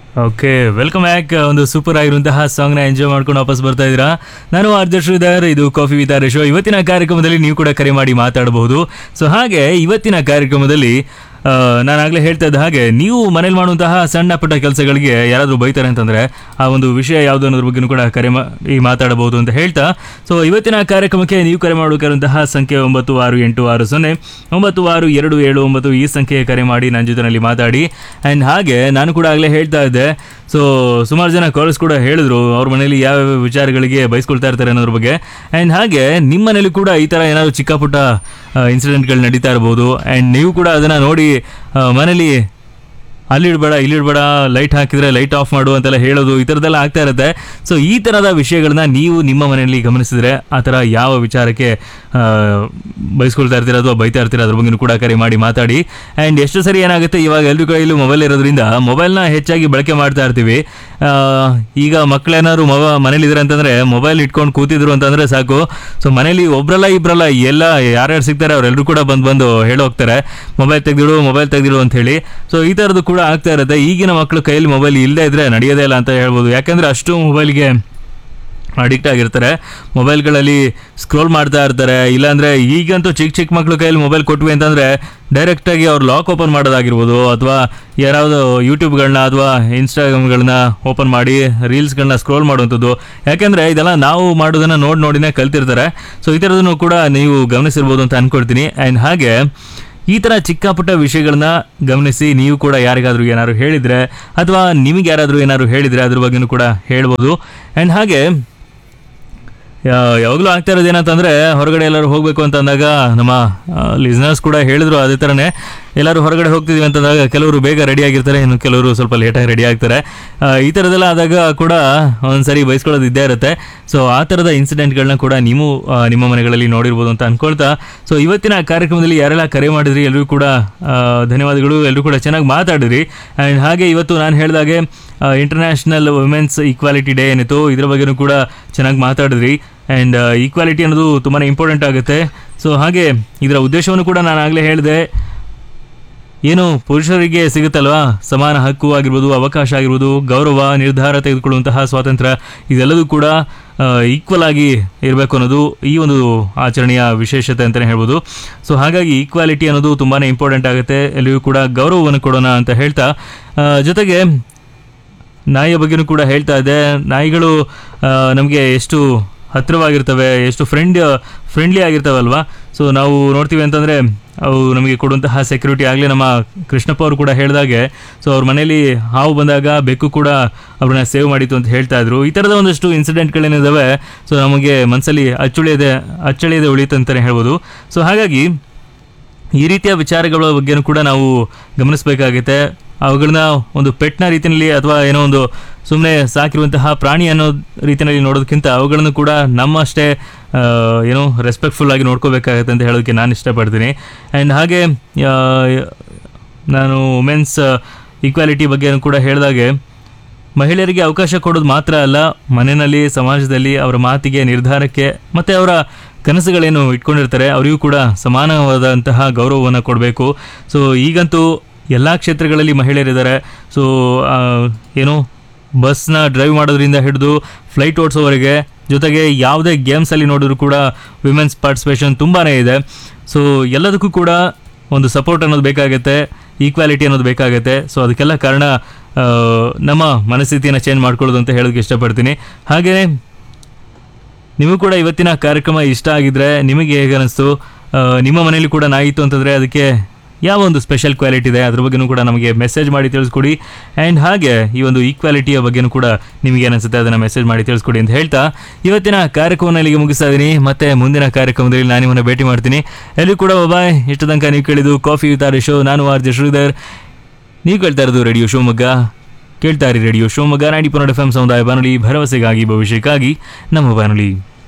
okay welcome back ಒಂದು super ಆಗಿರುವಂತಹ ಸಾಂಗ್ನ ಎಂಜಾಯ್ ಮಾಡ್ಕೊಂಡು ವಾಪಸ್ ಬರ್ತಾ ಇದ್ದೀರಾ ನಾನು ಆರ್ಜ ಶ್ರೀಧರ್ ಇದು ಕಾಫಿ ವಿತ್ ಆರ್ ಶೋ ಇವತ್ತಿನ ಕಾರ್ಯಕ್ರಮದಲ್ಲಿ ನೀವು ಕೂಡ ಕರೆ ಮಾಡಿ ಮಾತಾಡಬಹುದು ಸೊ ಹಾಗೆ ಇವತ್ತಿನ ಕಾರ್ಯಕ್ರಮದಲ್ಲಿ ಆ, ನಾನಾಗಲೇ ಹೇಳ್ತಾ ಇದ್ದ ಹಾಗೆ ನೀವು ಮನೇಲಿ ಮಾಡುವಂತಹ ಸಣ್ಣ ಪುಟ್ಟ ಕೆಲಸಗಳಿಗೆ ಯಾರಾದರೂ ಬೈತಾರೆ ಅಂತಂದರೆ ಆ ಒಂದು ವಿಷಯ ಯಾವುದು ಅನ್ನೋದ್ರ ಬಗ್ಗೆನೂ ಕೂಡ ಕರೆ ಮಾಡಿ ಮಾತಾಡಬಹುದು ಅಂತ ಹೇಳ್ತಾ ಸೊ ಇವತ್ತಿನ ಕಾರ್ಯಕ್ರಮಕ್ಕೆ ನೀವು ಕರೆ ಮಾಡಬೇಕಾದಂತಹ ಸಂಖ್ಯೆ ಒಂಬತ್ತು ಆರು ಎಂಟು ಆರು ಸೊನ್ನೆ ಒಂಬತ್ತು ಆರು ಎರಡು ಏಳು ಒಂಬತ್ತು ಈ ಸಂಖ್ಯೆಗೆ ಕರೆ ಮಾಡಿ ನನ್ನ ಜೊತೆನಲ್ಲಿ ಮಾತಾಡಿ ಆ್ಯಂಡ್ ಹಾಗೆ ನಾನು ಕೂಡ ಆಗಲೇ ಹೇಳ್ತಾ ಇದ್ದೆ ಸೊ ಸುಮಾರು ಜನ ಕಾಲ್ಸ್ ಕೂಡ ಹೇಳಿದ್ರು ಅವ್ರ ಮನೇಲಿ ಯಾವ್ಯಾವ ವಿಚಾರಗಳಿಗೆ ಬಯಸ್ಕೊಳ್ತಾ ಇರ್ತಾರೆ ಅನ್ನೋದ್ರ ಬಗ್ಗೆ ಆ್ಯಂಡ್ ಹಾಗೆ ನಿಮ್ಮ ಮನೇಲಿ ಕೂಡ ಈ ಥರ ಏನಾದರೂ ಚಿಕ್ಕ ಪುಟ್ಟ ಇನ್ಸಿಡೆಂಟ್ಗಳು ನಡೀತಾ ಇರ್ಬೋದು ಆ್ಯಂಡ್ ನೀವು ಕೂಡ ಅದನ್ನು ನೋಡಿ ಆ, ಮನೇಲಿ ಅಲ್ಲಿಡ್ಬೇಡ ಇಲ್ಲಿಡ್ಬೇಡ ಲೈಟ್ ಹಾಕಿದ್ರೆ ಲೈಟ್ ಆಫ್ ಮಾಡು ಅಂತೆಲ್ಲ ಹೇಳೋದು ಈ ಥರದ್ದೆಲ್ಲ ಆಗ್ತಾ ಇರುತ್ತೆ ಸೊ ಈ ಥರದ ವಿಷಯಗಳನ್ನ ನೀವು ನಿಮ್ಮ ಮನೆಯಲ್ಲಿ ಗಮನಿಸಿದ್ರೆ ಆ ಥರ ಯಾವ ವಿಚಾರಕ್ಕೆ ಆ, ಬಯಸ್ಕೊಳ್ತಾ ಇರ್ತೀರ ಅಥವಾ ಬೈತಾ ಇರ್ತೀರ ಅದ್ರ ಬಗ್ಗೆ ಕೂಡ ಕರೆ ಮಾಡಿ ಮಾತಾಡಿ ಆ್ಯಂಡ್ ಎಷ್ಟು ಸರಿ ಏನಾಗುತ್ತೆ ಇವಾಗ ಎಲ್ಲರ ಕೈಯಲ್ಲೂ ಮೊಬೈಲ್ ಇರೋದ್ರಿಂದ ಮೊಬೈಲ್ನ ಹೆಚ್ಚಾಗಿ ಬಳಕೆ ಮಾಡ್ತಾ ಇರ್ತೀವಿ ಆ, ಈಗ ಮಕ್ಕಳೇನಾದ್ರು ಮೊಬ ಮನೇಲಿದ್ದಾರೆ ಅಂತಂದರೆ ಮೊಬೈಲ್ ಇಟ್ಕೊಂಡು ಕೂತಿದ್ರು ಅಂತಂದರೆ ಸಾಕು ಸೊ ಮನೇಲಿ ಒಬ್ರಲ್ಲ ಇಬ್ರಲ್ಲ ಎಲ್ಲ ಯಾರ್ಯಾರು ಸಿಗ್ತಾರೆ ಅವರೆಲ್ಲರೂ ಕೂಡ ಬಂದು ಬಂದು ಹೇಳಿ ಹೋಗ್ತಾರೆ ಮೊಬೈಲ್ ತೆಗೆದಿಡು ಮೊಬೈಲ್ ತೆಗೆದಿಡು ಅಂತ ಹೇಳಿ ಸೊ ಈ ಥರದ್ದು ಕೂಡ ಆಗ್ತಾ ಇರುತ್ತೆ ಈಗಿನ ಮಕ್ಕಳು ಕೈಯಲ್ಲಿ ಮೊಬೈಲ್ ಇಲ್ಲದೇ ಇದ್ರೆ ನಡೆಯೋದೇ ಇಲ್ಲ ಅಂತ ಹೇಳ್ಬೋದು ಯಾಕಂದರೆ ಅಷ್ಟು ಮೊಬೈಲ್ಗೆ ಅಡಿಕ್ಟ್ ಆಗಿರ್ತಾರೆ ಮೊಬೈಲ್ಗಳಲ್ಲಿ ಸ್ಕ್ರೋಲ್ ಮಾಡ್ತಾ ಇರ್ತಾರೆ ಇಲ್ಲಾಂದರೆ ಈಗಂತೂ ಚಿಕ್ಕ ಚಿಕ್ಕ ಮಕ್ಳು ಕೈಯಲ್ಲಿ ಮೊಬೈಲ್ ಕೊಟ್ವಿ ಅಂತಂದರೆ ಡೈರೆಕ್ಟಾಗಿ ಅವ್ರು ಲಾಕ್ ಓಪನ್ ಮಾಡೋದಾಗಿರ್ಬೋದು ಅಥವಾ ಯಾರಾವುದು ಯೂಟ್ಯೂಬ್ಗಳನ್ನ ಅಥವಾ ಇನ್ಸ್ಟಾಗ್ರಾಮ್ಗಳನ್ನ ಓಪನ್ ಮಾಡಿ ರೀಲ್ಸ್ಗಳನ್ನ ಸ್ಕ್ರೋಲ್ ಮಾಡುವಂಥದ್ದು ಯಾಕೆಂದರೆ ಇದೆಲ್ಲ ನಾವು ಮಾಡೋದನ್ನು ನೋಡಿ ನೋಡಿನೇ ಕಲ್ತಿರ್ತಾರೆ ಸೊ ಈ ಥರದನ್ನು ಕೂಡ ನೀವು ಗಮನಿಸಿರ್ಬೋದು ಅಂತ ಅಂದ್ಕೊಳ್ತೀನಿ ಆ್ಯಂಡ್ ಹಾಗೆ ಈ ಥರ ಚಿಕ್ಕ ಪುಟ್ಟ ವಿಷಯಗಳನ್ನ ಗಮನಿಸಿ ನೀವು ಕೂಡ ಯಾರಿಗಾದ್ರೂ ಏನಾದ್ರು ಹೇಳಿದರೆ ಅಥವಾ ನಿಮಗೆ ಯಾರಾದರೂ ಏನಾದ್ರು ಹೇಳಿದರೆ ಅದ್ರ ಬಗ್ಗೆನೂ ಕೂಡ ಹೇಳ್ಬೋದು ಆ್ಯಂಡ್ ಹಾಗೆ ಯಾ- ಯಾವಾಗಲೂ ಆಗ್ತಾ ಇರೋದು ಏನಂತಂದರೆ ಹೊರಗಡೆ ಎಲ್ಲರೂ ಹೋಗಬೇಕು ಅಂತ ಅಂದಾಗ ನಮ್ಮ ಲಿಸ್ನರ್ಸ್ ಕೂಡ ಹೇಳಿದ್ರು ಅದೇ ಥರನೇ ಎಲ್ಲರೂ ಹೊರಗಡೆ ಹೋಗ್ತಿದ್ದೀವಿ ಅಂತಂದಾಗ ಕೆಲವರು ಬೇಗ ರೆಡಿ ಆಗಿರ್ತಾರೆ ಇನ್ನು ಕೆಲವರು ಸ್ವಲ್ಪ ಲೇಟಾಗಿ ರೆಡಿ ಆಗ್ತಾರೆ ಆ, ಈ ಥರದ್ದೆಲ್ಲ ಆದಾಗ ಕೂಡ ಒಂದ್ಸರಿ ಬಯಸ್ಕೊಳ್ಳೋದು ಇದ್ದೇ ಇರುತ್ತೆ ಸೊ ಆ ಥರದ ಇನ್ಸಿಡೆಂಟ್ಗಳನ್ನ ಕೂಡ ನೀವು ಆ, ನಿಮ್ಮ ಮನೆಗಳಲ್ಲಿ ನೋಡಿರ್ಬೋದು ಅಂತ ಅನ್ಕೊಳ್ತಾ ಸೊ ಇವತ್ತಿನ ಕಾರ್ಯಕ್ರಮದಲ್ಲಿ ಯಾರೆಲ್ಲ ಕರೆ ಮಾಡಿದ್ರಿ ಎಲ್ಲರಿಗೂ ಕೂಡ ಆ, ಧನ್ಯವಾದಗಳು ಎಲ್ಲರೂ ಕೂಡ ಚೆನ್ನಾಗಿ ಮಾತಾಡಿದ್ರಿ ಆ್ಯಂಡ್ ಹಾಗೆ ಇವತ್ತು ನಾನು ಹೇಳಿದಾಗೆ ಇಂಟರ್ನ್ಯಾಷನಲ್ ವುಮೆನ್ಸ್ ಈಕ್ವಾಲಿಟಿ ಡೇ ಏನಿತ್ತು ಇದ್ರ ಬಗ್ಗೆನೂ ಕೂಡ ಚೆನ್ನಾಗಿ ಮಾತಾಡಿದ್ರಿ ಆ್ಯಂಡ್ ಈಕ್ವಾಲಿಟಿ ಅನ್ನೋದು ತುಂಬಾ ಇಂಪಾರ್ಟೆಂಟ್ ಆಗುತ್ತೆ ಸೊ ಹಾಗೆ ಇದರ ಉದ್ದೇಶವನ್ನು ಕೂಡ ನಾನು ಆಗಲೇ ಹೇಳಿದೆ ಏನು ಪುರುಷರಿಗೆ ಸಿಗುತ್ತಲ್ವಾ ಸಮಾನ ಹಕ್ಕು ಆಗಿರ್ಬೋದು ಅವಕಾಶ ಆಗಿರ್ಬೋದು ಗೌರವ ನಿರ್ಧಾರ ತೆಗೆದುಕೊಳ್ಳುವಂತಹ ಸ್ವಾತಂತ್ರ್ಯ ಇದೆಲ್ಲದೂ ಕೂಡ ಈಕ್ವಲ್ ಆಗಿ ಇರಬೇಕು ಅನ್ನೋದು ಈ ಒಂದು ಆಚರಣೆಯ ವಿಶೇಷತೆ ಅಂತಲೇ ಹೇಳ್ಬೋದು ಸೊ ಹಾಗಾಗಿ ಈಕ್ವಾಲಿಟಿ ಅನ್ನೋದು ತುಂಬಾ ಇಂಪಾರ್ಟೆಂಟ್ ಆಗುತ್ತೆ ಎಲ್ಲಿಯೂ ಕೂಡ ಗೌರವವನ್ನು ಕೊಡೋಣ ಅಂತ ಹೇಳ್ತಾ ಆ, ಜೊತೆಗೆ ನಾಯಿಯ ಬಗ್ಗೆನೂ ಕೂಡ ಹೇಳ್ತಾ ಇದ್ದೆ ನಾಯಿಗಳು ನಮಗೆ ಎಷ್ಟು ಹತ್ತಿರವಾಗಿರ್ತವೆ ಎಷ್ಟು ಫ್ರೆಂಡ್ ಫ್ರೆಂಡ್ಲಿ ಆಗಿರ್ತವಲ್ವಾ ಸೊ ನಾವು ನೋಡ್ತೀವಿ ಅಂತಂದರೆ ಅವು ನಮಗೆ ಕೊಡುವಂತಹ ಸೆಕ್ಯೂರಿಟಿ ಆಗಲೇ ನಮ್ಮ ಕೃಷ್ಣಪ್ಪ ಅವರು ಕೂಡ ಹೇಳಿದಾಗೆ ಸೊ ಅವ್ರ ಮನೇಲಿ ಹಾವು ಬಂದಾಗ ಬೆಕ್ಕು ಕೂಡ ಅವ್ರನ್ನ ಸೇವ್ ಮಾಡಿತ್ತು ಅಂತ ಹೇಳ್ತಾ ಇದ್ರು ಈ ಥರದ ಒಂದಷ್ಟು ಇನ್ಸಿಡೆಂಟ್ಗಳೇನಿದ್ದಾವೆ ಸೊ ನಮಗೆ ಮನಸ್ಸಲ್ಲಿ ಅಚ್ಚುಳಿಯದೆ ಅಚ್ಚಳಿಯದೆ ಉಳಿಯುತ್ತೆ ಅಂತಲೇ ಹೇಳ್ಬೋದು ಸೊ ಹಾಗಾಗಿ ಈ ರೀತಿಯ ವಿಚಾರಗಳ ಬಗ್ಗೆನೂ ಕೂಡ ನಾವು ಗಮನಿಸಬೇಕಾಗುತ್ತೆ ಅವುಗಳನ್ನ ಒಂದು ಪೆಟ್ನ ರೀತಿಯಲ್ಲಿ ಅಥವಾ ಏನೋ ಒಂದು ಸುಮ್ಮನೆ ಸಾಕಿರುವಂತಹ ಪ್ರಾಣಿ ಅನ್ನೋ ರೀತಿಯಲ್ಲಿ ನೋಡೋದಕ್ಕಿಂತ ಅವುಗಳನ್ನು ಕೂಡ ನಮ್ಮಷ್ಟೇ ಆ, ಏನೋ ರೆಸ್ಪೆಕ್ಟ್ಫುಲ್ ಆಗಿ ನೋಡ್ಕೋಬೇಕಾಗತ್ತೆ ಅಂತ ಹೇಳೋದಕ್ಕೆ ನಾನು ಇಷ್ಟಪಡ್ತೀನಿ ಆ್ಯಂಡ್ ಹಾಗೆ ಆ, ನಾನು ವುಮೆನ್ಸ್ ಈಕ್ವಾಲಿಟಿ ಬಗ್ಗೆನೂ ಕೂಡ ಹೇಳಿದಾಗೆ ಮಹಿಳೆಯರಿಗೆ ಅವಕಾಶ ಕೊಡೋದು ಮಾತ್ರ ಅಲ್ಲ ಮನೆಯಲ್ಲಿ ಸಮಾಜದಲ್ಲಿ ಅವರ ಮಾತಿಗೆ ನಿರ್ಧಾರಕ್ಕೆ ಮತ್ತು ಅವರ ಕನಸುಗಳೇನು ಇಟ್ಕೊಂಡಿರ್ತಾರೆ ಅವರಿಗೂ ಕೂಡ ಸಮಾನವಾದಂತಹ ಗೌರವವನ್ನು ಕೊಡಬೇಕು ಸೊ ಈಗಂತೂ ಎಲ್ಲ ಕ್ಷೇತ್ರಗಳಲ್ಲಿ ಮಹಿಳೆಯರಿದ್ದಾರೆ ಸೊ ಆ, ಏನು ಬಸ್ನ ಡ್ರೈವ್ ಮಾಡೋದ್ರಿಂದ ಹಿಡಿದು ಫ್ಲೈಟ್ ಓಡಿಸೋವರೆಗೆ ಜೊತೆಗೆ ಯಾವುದೇ ಗೇಮ್ಸಲ್ಲಿ ನೋಡಿದ್ರು ಕೂಡ ವಿಮೆನ್ಸ್ ಪಾರ್ಟಿಸಿಪೇಷನ್ ತುಂಬಾ ಇದೆ ಸೊ ಎಲ್ಲದಕ್ಕೂ ಕೂಡ ಒಂದು ಸಪೋರ್ಟ್ ಅನ್ನೋದು ಬೇಕಾಗುತ್ತೆ ಈಕ್ವಾಲಿಟಿ ಅನ್ನೋದು ಬೇಕಾಗುತ್ತೆ ಸೊ ಅದಕ್ಕೆಲ್ಲ ಕಾರಣ ಆ, ನಮ್ಮ ಮನಸ್ಥಿತಿಯನ್ನು ಚೇಂಜ್ ಮಾಡ್ಕೊಳ್ಳೋದು ಅಂತ ಹೇಳೋದಕ್ಕೆ ಇಷ್ಟಪಡ್ತೀನಿ ಹಾಗೆಯೇ ನಿಮಗೂ ಕೂಡ ಇವತ್ತಿನ ಕಾರ್ಯಕ್ರಮ ಇಷ್ಟ ಆಗಿದ್ರೆ ನಿಮಗೆ ಹೇಗೆ ಅನಿಸ್ತು ಆ, ನಿಮ್ಮ ಮನೆಯಲ್ಲಿ ಕೂಡ ನಾಯಿತ್ತು ಅಂತಂದರೆ ಅದಕ್ಕೆ ಯಾವ ಒಂದು ಸ್ಪೆಷಲ್ ಕ್ವಾಲಿಟಿ ಇದೆ ಅದ್ರ ಬಗ್ಗೆನೂ ಕೂಡ ನಮಗೆ ಮೆಸೇಜ್ ಮಾಡಿ ತಿಳಿಸ್ಕೊಡಿ ಆ್ಯಂಡ್ ಹಾಗೆ ಈ ಒಂದು ಈಕ್ವಾಲಿಟಿಯ ಬಗ್ಗೆನೂ ಕೂಡ ನಿಮಗೆ ಅನಿಸುತ್ತೆ ಅದನ್ನು ಮೆಸೇಜ್ ಮಾಡಿ ತಿಳಿಸ್ಕೊಡಿ ಅಂತ ಹೇಳ್ತಾ ಇವತ್ತಿನ ಕಾರ್ಯಕ್ರಮವನ್ನು ಇಲ್ಲಿಗೆ ಮುಗಿಸ್ತಾ ಇದ್ದೀನಿ ಮತ್ತೆ ಮುಂದಿನ ಕಾರ್ಯಕ್ರಮದಲ್ಲಿ ನಾನು ನಿಮ್ಮನ್ನು ಭೇಟಿ ಮಾಡ್ತೀನಿ ಎಲ್ಲರೂ ಕೂಡ ಬಾಯ್ ಇಷ್ಟು ತನಕ ನೀವು ಕೇಳಿದ್ದು ಕಾಫಿ ವಿತ್ ಆರ್ ಶೋ ನಾನು ಆರ್ ಜೆ ಶ್ರೀಧರ್ ನೀವು ಕೇಳ್ತಾ ಇರೋದು ರೇಡಿಯೋ ಶಿವಮೊಗ್ಗ ಕೇಳ್ತಾ ಇರಿ ರೇಡಿಯೋ ಶಿವಮೊಗ್ಗ ನೈಂಟಿ ಪೊನ್ನಡ್ ಎಫ್ ಎಂ ಸಮುದಾಯ ಬಾನುಲಿ ಭರವಸೆಗಾಗಿ ಭವಿಷ್ಯಕ್ಕಾಗಿ ನಮ್ಮ ಬಾನುಲಿ